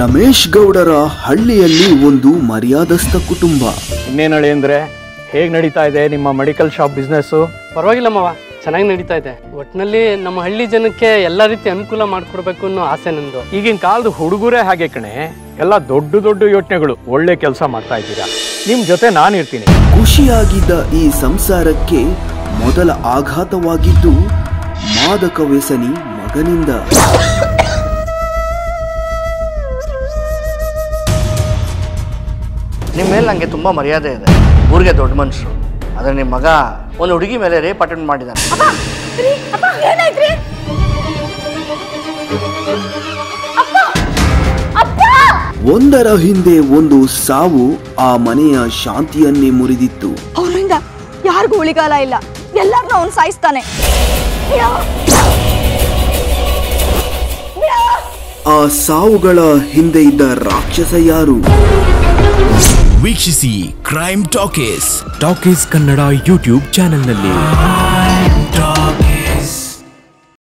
ರಮೇಶ್ ಗೌಡರ ಹಳ್ಳಿಯಲ್ಲಿ ಒಂದು ಮರ್ಯಾದಸ್ಥ ಕುಟುಂಬ ಇನ್ನೇನು ಹೇಳಿ ಅಂದ್ರೆ ಹೇಗೆ ನಡೀತಾ ಇದೆ ನಿಮ್ಮ ಮೆಡಿಕಲ್ ಶಾಪ್ ಬಿಸ್ನೆಸ್ಸು ಪರವಾಗಿಲ್ಲ ಮಾವ ಚೆನ್ನಾಗಿ ನಡೀತಾ ಇದೆ ಒಟ್ಟಿನಲ್ಲಿ ನಮ್ಮ ಹಳ್ಳಿ ಜನಕ್ಕೆ ಎಲ್ಲ ರೀತಿ ಅನುಕೂಲ ಮಾಡಿಕೊಡ್ಬೇಕು ಅನ್ನೋ ಆಸೆ ನಂದು ಈಗಿನ ಕಾಲದ ಹುಡುಗರೇ ಹಾಗೆ ಕಣೆ ಎಲ್ಲ ದೊಡ್ಡ ದೊಡ್ಡ ಯೋಚನೆಗಳು ಒಳ್ಳೆ ಕೆಲಸ ಮಾಡ್ತಾ ಇದ್ದೀರಾ ನಿಮ್ಮ ಜೊತೆ ನಾನು ಇರ್ತೀನಿ ಖುಷಿಯಾಗಿದ್ದ ಈ ಸಂಸಾರಕ್ಕೆ ಮೊದಲ ಆಘಾತವಾಗಿದ್ದು ಮಾದಕ ವ್ಯಸನಿ ಮಗನಿಂದ ನಿಮ್ಮ ಮೇಲೆ ನನಗೆ ತುಂಬ ಮರ್ಯಾದೆ ಇದೆ ಊರಿಗೆ ದೊಡ್ಡ ಮನುಷ್ಯರು ಆದರೆ ನಿಮ್ಮ ಮಗ ಒಂದು ಹುಡುಗಿ ಮೇಲೆ ರೇಪ್ ಅಟೆಂಡ್ ಮಾಡಿದ್ದಾನೆ ಒಂದರ ಹಿಂದೆ ಒಂದು ಸಾವು ಆ ಮನೆಯ ಶಾಂತಿಯನ್ನೇ ಮುರಿದಿತ್ತು ಅವನಿಂದ ಯಾರಿಗೂ ಉಳಿಗಾಲ ಇಲ್ಲ ಎಲ್ಲಾರನ್ನೂ ಅವನು ಸಾಯಿಸ್ತಾನೆ ಆ ಸಾವುಗಳ ಹಿಂದೆ ಇದ್ದ ರಾಕ್ಷಸ ಯಾರು ವೀಕ್ಷಿಸಿ Crime Talkies Talkies Kannada YouTube ಚಾನೆಲ್ನಲ್ಲಿ